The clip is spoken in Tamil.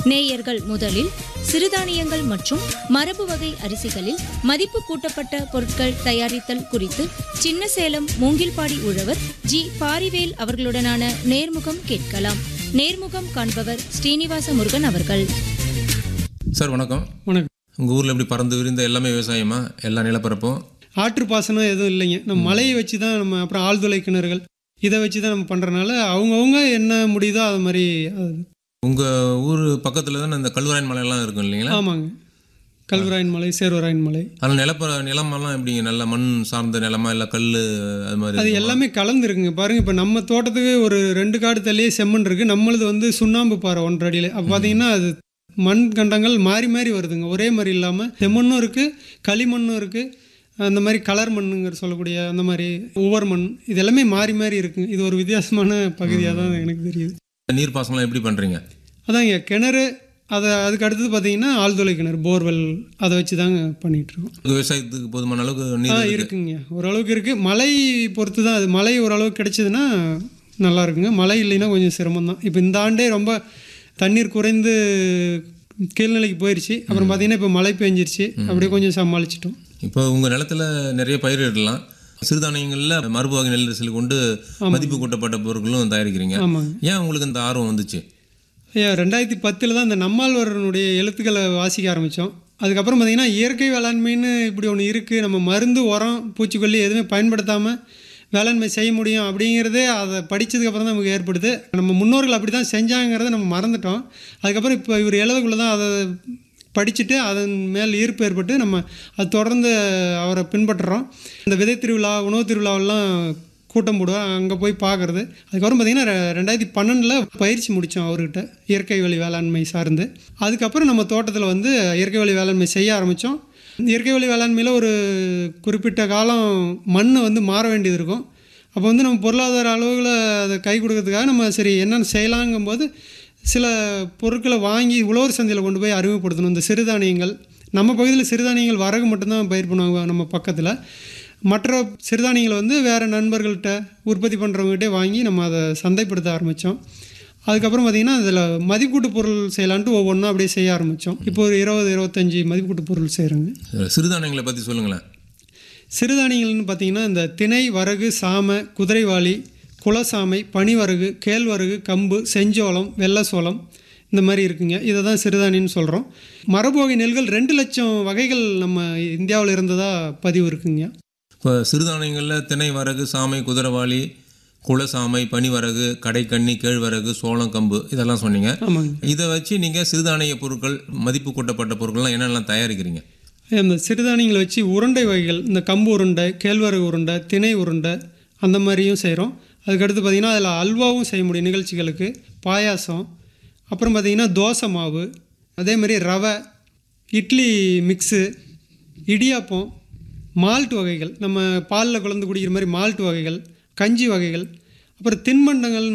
நேயர்கள் முதலில் சிறுதானியங்கள் மற்றும் மரபு வகை அரிசிகளில் மதிப்பு கூட்டப்பட்ட பொருட்கள் தயாரித்தல் குறித்து சின்னசேலம் மூங்கில்பாடி உழவர் ஜி பாரிவேல் அவர்களுடனான நேர்முகம் கேட்கலாம் நேர்முகம் காண்பவர் ஸ்ரீனிவாச முருகன் அவர்கள் சார் வணக்கம் வணக்கம் உங்கள் ஊரில் எப்படி பறந்து விரிந்த எல்லாமே விவசாயமா எல்லா நிலப்பரப்பும் ஆற்று பாசனம் எதுவும் இல்லைங்க நம்ம மலையை வச்சு தான் நம்ம அப்புறம் ஆழ்துளை கிணறுகள் இதை வச்சு தான் நம்ம பண்ணுறனால அவங்கவுங்க என்ன முடியுதோ அது மாதிரி அது உங்கள் ஊர் பக்கத்தில் தானே இந்த கல்வராயன் மலையெல்லாம் இருக்கும் இல்லைங்களா ஆமாங்க கல்வராயன் மலை சேர்வராயன் மலை அதில் நிலப்பர நிலமெல்லாம் எப்படிங்க நல்ல மண் சார்ந்த நிலமா இல்லை கல் அது மாதிரி அது இருக்குமா? எல்லாமே கலந்துருக்குங்க பாருங்க இப்போ நம்ம தோட்டத்துக்கு ஒரு ரெண்டு காடு தள்ளியே செம்மண் இருக்குது நம்மளது வந்து சுண்ணாம்பு பாறை ஒன்றரை அடியில் அப்போ பார்த்தீங்கன்னா அது மண் கண்டங்கள் மாறி மாறி வருதுங்க ஒரே மாதிரி இல்லாமல் செம்மண்ணும் இருக்குது களிமண்ணும் இருக்குது அந்த மாதிரி கலர் மண்ணுங்கிற சொல்லக்கூடிய அந்த மாதிரி ஒவ்வொரு மண் இது எல்லாமே மாறி மாறி இருக்குங்க இது ஒரு வித்தியாசமான பகுதியாக தான் எனக்கு தெரியுது நீர் பாசனம்லாம் எப்படி பண்ணுறீங்க அதாங்க கிணறு அதை அதுக்கு அடுத்தது பார்த்தீங்கன்னா ஆழ்துளை கிணறு போர்வெல் அதை வச்சு தாங்க பண்ணிகிட்டு இருக்கோம் விவசாயத்துக்கு போதுமான அளவுக்கு ஆ நீர் இருக்கு. இருக்குங்க ஓரளவுக்கு இருக்குது மழை பொறுத்து தான் அது மழை ஓரளவுக்கு கிடைச்சதுன்னா நல்லா இருக்குங்க மழை இல்லைன்னா கொஞ்சம் சிரமம் தான் இப்போ இந்த ஆண்டே ரொம்ப தண்ணீர் குறைந்து கீழ்நிலைக்கு போயிடுச்சு அப்புறம் பார்த்தீங்கன்னா இப்போ மழை பெஞ்சிருச்சு அப்படியே கொஞ்சம் சமாளிச்சிட்டோம் இப்போ உங்கள் நிலத்துல நிறைய பயிரிடலாம் சிறுதானியங்களில் மரபு வகை நெல் அரிசியில் கொண்டு மதிப்பு கூட்டப்பட்ட பொருட்களும் தயாரிக்கிறீங்க ஆமாங்க ஏன் உங்களுக்கு இந்த ஆர்வம் வந்துச்சு ஐயா ரெண்டாயிரத்தி பத்தில் தான் இந்த நம்மாழ்வாரனுடைய எழுத்துக்களை வாசிக்க ஆரம்பித்தோம் அதுக்கப்புறம் பார்த்திங்கன்னா இயற்கை வேளாண்மைன்னு இப்படி ஒன்று இருக்குது நம்ம மருந்து உரம் பூச்சிக்கொல்லி எதுவுமே பயன்படுத்தாமல் வேளாண்மை செய்ய முடியும் அப்படிங்கிறதே அதை படித்ததுக்கப்புறம் தான் நமக்கு ஏற்படுது நம்ம முன்னோர்கள் அப்படி தான் செஞ்சாங்கிறத நம்ம மறந்துட்டோம் அதுக்கப்புறம் இப்போ இவர் எழுதக்குள்ள தான் அதை படிச்சுட்டு அதன் மேல் ஈர்ப்பு ஏற்பட்டு நம்ம அது தொடர்ந்து அவரை பின்பற்றுறோம் இந்த விதை திருவிழா உணவு திருவிழாவெல்லாம் கூட்டம் போடுவோம் அங்கே போய் பார்க்குறது அதுக்கப்புறம் பார்த்திங்கன்னா ரெ- ரெண்டாயிரத்தி பன்னெண்டில் பயிற்சி முடித்தோம் அவர்கிட்ட இயற்கை வழி வேளாண்மை சார்ந்து அதுக்கப்புறம் நம்ம தோட்டத்தில் வந்து இயற்கை வழி வேளாண்மை செய்ய ஆரம்பித்தோம் இயற்கை வழி வேளாண்மையில் ஒரு குறிப்பிட்ட காலம் மண் வந்து மாற வேண்டியது இருக்கும் அப்போ வந்து நம்ம பொருளாதார அளவுகளை அதை கை கொடுக்கறதுக்காக நம்ம சரி என்னென்ன செய்யலாங்கும்போது சில பொருட்களை வாங்கி உழவர் சந்தையில் கொண்டு போய் அறிமுகப்படுத்தணும் இந்த சிறுதானியங்கள் நம்ம பகுதியில் சிறுதானியங்கள் வரகு மட்டும்தான் பயிர் பண்ணுவாங்க நம்ம பக்கத்தில் மற்ற சிறுதானியங்களை வந்து வேறு நண்பர்கள்ட்ட உற்பத்தி பண்ணுறவங்ககிட்டே வாங்கி நம்ம அதை சந்தைப்படுத்த ஆரம்பித்தோம் அதுக்கப்புறம் பார்த்திங்கன்னா அதில் மதிப்பீட்டு பொருள் செய்யலான்ட்டு ஒவ்வொன்றா அப்படியே செய்ய ஆரம்பித்தோம் இப்போ ஒரு இருபது இருபத்தஞ்சி மதிப்பீட்டு பொருள் செய்கிறோங்க சிறுதானியங்களை பற்றி சொல்லுங்களேன் சிறுதானியங்கள்னு பார்த்தீங்கன்னா இந்த திணை வரகு சாமை குதிரைவாளி குலசாமை பனிவரகு கேழ்வரகு கம்பு செஞ்சோளம் வெள்ளை சோளம் இந்த மாதிரி இருக்குங்க இதை தான் சிறுதானியம்னு சொல்கிறோம் மரபு வகை நெல்கள் ரெண்டு லட்சம் வகைகள் நம்ம இந்தியாவில் இருந்ததாக பதிவு இருக்குங்க இப்போ சிறுதானியங்களில் திணை வரகு சாமை குதிரவாளி குலசாமை பனிவரகு கடைக்கண்ணி கேழ்வரகு சோளம் கம்பு இதெல்லாம் சொன்னீங்க ஆமாங்க இதை வச்சு நீங்கள் சிறுதானிய பொருட்கள் மதிப்பு கூட்டப்பட்ட பொருட்கள்லாம் என்னென்னலாம் தயாரிக்கிறீங்க அந்த சிறுதானியங்களை வச்சு உருண்டை வகைகள் இந்த கம்பு உருண்டை கேழ்வரகு உருண்டை திணை உருண்டை அந்த மாதிரியும் செய்கிறோம் அதுக்கடுத்து பார்த்திங்கன்னா அதில் அல்வாவும் செய்ய முடியும் நிகழ்ச்சிகளுக்கு பாயாசம் அப்புறம் பார்த்திங்கன்னா தோசை மாவு அதே மாதிரி ரவை இட்லி மிக்ஸு இடியாப்பம் மால்ட் வகைகள் நம்ம பாலில் கலந்து குடிக்கிற மாதிரி மால்ட் வகைகள் கஞ்சி வகைகள் அப்புறம் தின்பண்டங்கள்